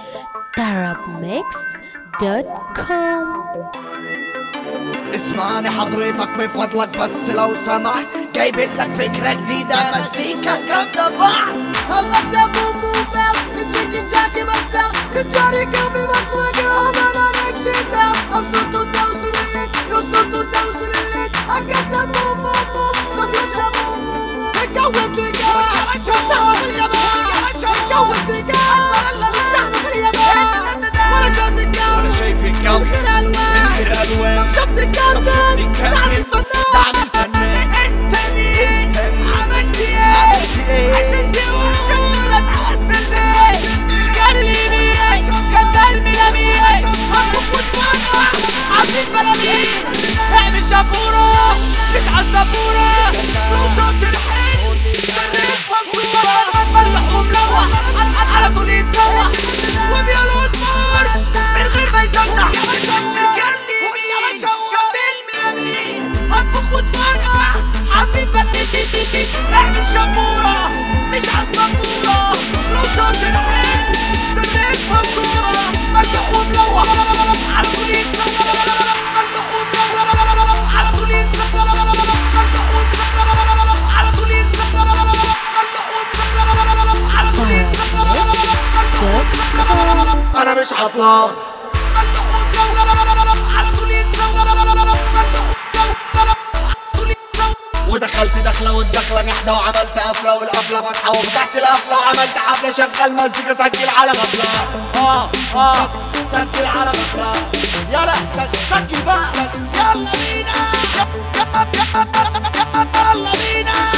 tarabmixed.com اسمعني حضرتك من فضلك بس لو سمحت جايبين لك فكرة جديدة مزيكا جامدة بعض الله ده بوم بوم باو نشيكي جاكي مستا نشاري كامي مسواجي ومانا نكشي داو أبسطو داو سليك يوصلتو داو سليك أكيد بوم بوم بوم صفية بوم بوم بوم اتجوز دقيقة مستحمى في اليابان اتجوز دقيقة مستحمى في اليابان ولا شايف الجو وانا شايف الجو من غير ألوان من غير ألوان طب شفت الكابتن طب شفت الكابتن دعم الفنان دعم الفنان انت مين مين؟ عملت ايه عملت ايه؟ عشان توحد ولا تحط البيت كلمي جنب الملاميس هفك وتفرح عبد الملاميس اعمل شافورة مش عالزبورة لو شفت الحلم سريت فصورة ملح وملوح على طول يتسوح وبيلقط مرش من غير ما يتنح كلمي جنب الملاميس هفك وتفرح حبيب بلدي اعمل شمورة مش عالسبورة لو شفت الحلم سريت فصورة ملح وملوح على طول يتسوح ملح وملوح على طول يتسوح ملح وملوح على طول يتسوح ملح وملوح على طول يتسوح انا مش عطلان ودخلت دخلة والدخلة جحدة وعملت قفلة والقفلة فتحة وفتحت القفلة وعملت حفلة شغل مزيكا سجل على غفلة اه اه سجل على غفلة يلا سجل, سجل بقى يلا بينا يلا بينا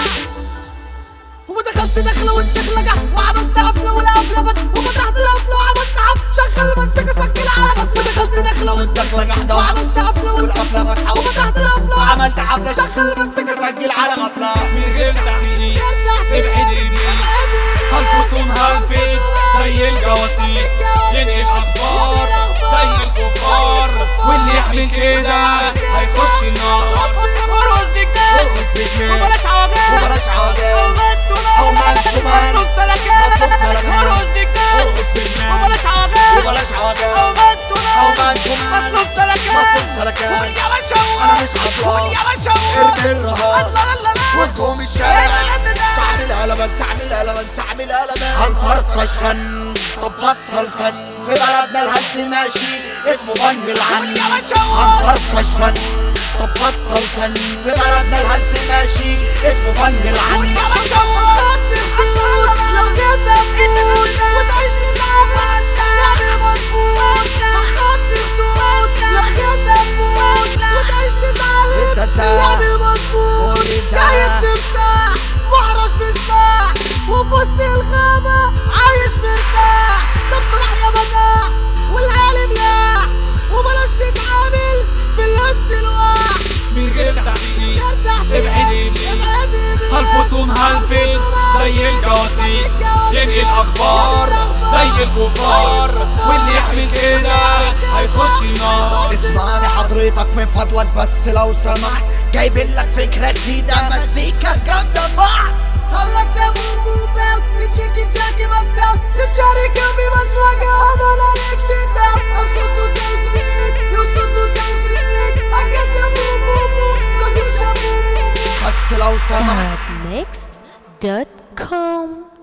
ودخلت دخلة والدخلة جه وعملت قفلة والقفلة بت وفتحت القفلة وعملت حب شغل مسكة سجل على غفلة ودخلت دخلة والدخلة جحدة وعملت قفلة والقفلة فتحة وفتحت القفلة وعملت حفلة شغل مسكة سجل على غفلة من غير تحسيس ابعد ابليس هنفوتهم هنفيد زي الجواسيس ينقل اخبار زي الكفار واللي يعمل كده هيخش النار ارقص بجنان ارقص بجنان وبلاش عوجان وبلاش عوجان او مدومان أو مدومان. مطلوب سلكان مطلوب سلكان. ارقص بجنان ارقص بجنان وبلاش عوجان وبلاش عوجان او مدومان أو مدومان. مطلوب سلكان مطلوب سلكان. قول يا باشا أنا مش عطلان. قول يا باشا ارمي الرهان الله الله الله وهجوم الشارع لا، لا، لا. تعمل قلبان تعمل قلبان تعمل قلبان هنطرطش فن طب بطل فن في بلدنا الهلس ماشي اسمه فن العن يا باشا. هنطرطش فن طب بطل فن في بلدنا الهلس ماشي اسمه فن قول العن يا باشا خط الخيوط لو جيت تموت وتعيش تعمل تعمل مظبوط خط الخيوط لو جيت تموت وتعيش تعلم انت ده. تعمل مظبوط قول انت. جاي تمساح محرس بسلاح وفي وسط الغابة عايش مرتاح طب صلاح يا بداع والعالم لاح وبلاش تتعامل بالاستلواح من غير تحسيس ابعد ابليس هنفوتهم هنفيد زي الجواسيس ينقل اخبار زي الكفار واللي يعمل كده هيخش النار اسمعني حضرتك من فضلك بس لو سمحت جايبين لك فكرة جديدة مزيكا جامدة بعض الله ده بوم بوم باو نشيكي جاكي مستا نشاري كامي مسواجي ومانا نكشي داو أبسطو داو سليك يوصلتو داو سليك أكيد ده بوم بوم بوم صفية بوم بوم بوم بس لو سمحت tarabmixed.com